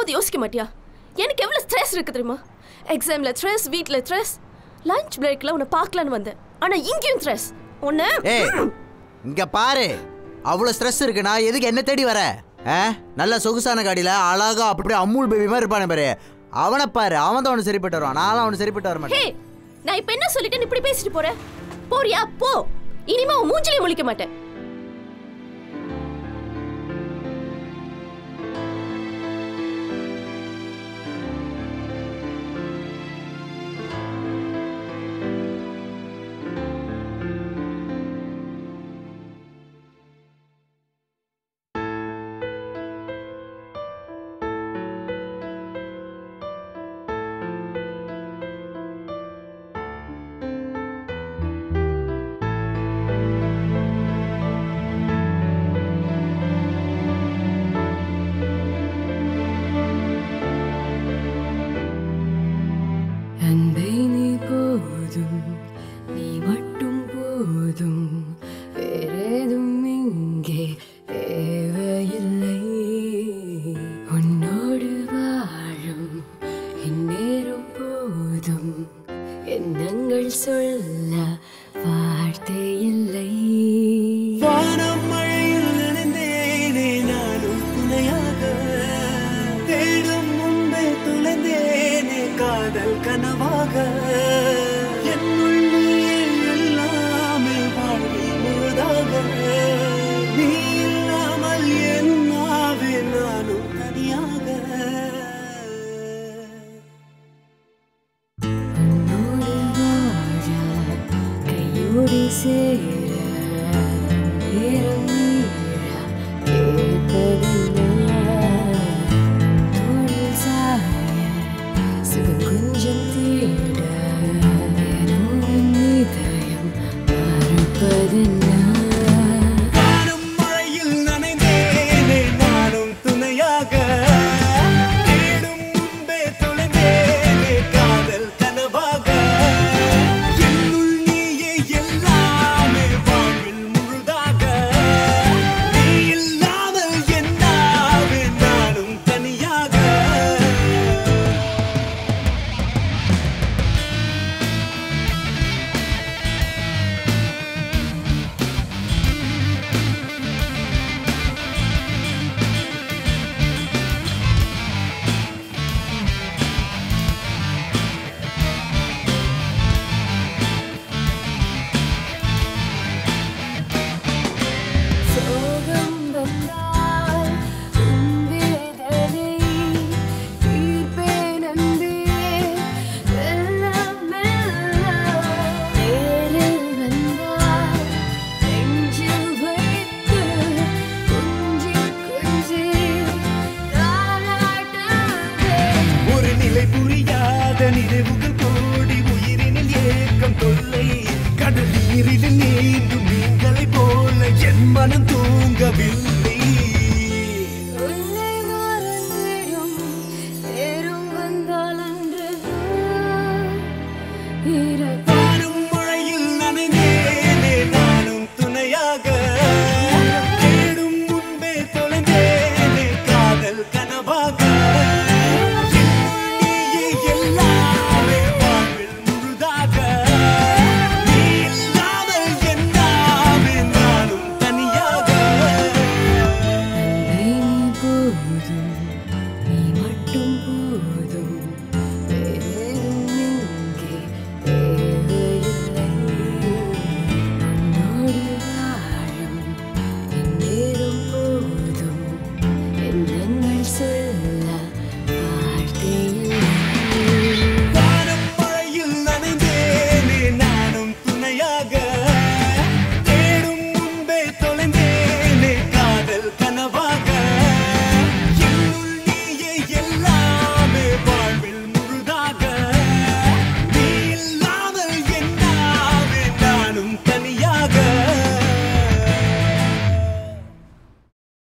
கொஞ்சமாவது யோசிக்க மாட்டியா எனக்கு எவ்வளவு ஸ்ட்ரெஸ் இருக்கு தெரியுமா எக்ஸாம்ல ஸ்ட்ரெஸ் வீட்ல ஸ்ட்ரெஸ் லஞ்ச் பிரேக்ல உன்னை பார்க்கலான்னு வந்தேன் ஆனா இங்கேயும் ஸ்ட்ரெஸ் உன்னை ஏய் இங்க பாரு அவ்வளோ ஸ்ட்ரெஸ் இருக்குண்ணா எதுக்கு என்ன தேடி வர ஆ நல்ல சொகுசான காடியில அழகா அப்படி அம்மூல் பேபி மாதிரி இருப்பானே பாரு அவனை பாரு அவன் தான் அவனு சரிப்பட்டு வருவான் நான்லாம் அவனு சரிப்பட்டு வர மாட்டேன் ஹே நான் இப்ப என்ன சொல்லிட்டேன்னு இப்படி பேசிட்டு போற போறியா போ இனிமே உன் மூஞ்சிலே முழிக்க மாட்டேன் அன்பை நீ போதும் நீ மட்டும் போதும் வேறேதும் இங்கே தேவையில்லை உன்னோடு வாழும் இந்நேரம் போதும் எண்ணங்கள் சொல்ல வார்த்தை இல்லை வானம் மழையில் நனைந்தேனே நானும் துணையாக தேடும் முன்பே துளைந்தேனே காதல் கனவாக என்னுள் நீயே எல்லாமே வாழ்வில் முழுதாக நீ இல்லாமல் என்னாவே நானும் தனியாக உன்னோடு வாழ கையோடு சேர நேரம் நீழ கேட்பதில்லை தோளில் சாய சுகம் கொஞ்சம் தேட ஏனோ என் இதயம் மறுப்பதில்லை வானம் மழையில் நனைந்தேனே நானும் துணையாக தேடும் முன்பே தொலைந்தேனே காதல் கனவாக என்னுள் நீயே எல்லாமே வாழ்வில் முழுதாக நீ இல்லாமல் என்னாவே நானும் தனியாக சோகம் வந்தால் உன் வேதனை தீர்ப்பேன் அன்பே மெல்ல மெல்ல நேரில் வந்தால் நெஞ்சில் வைத்து கொஞ்சி கொஞ்சி தாலாட்டுவே ஒரு நிலை புரியாத நினைவுகள்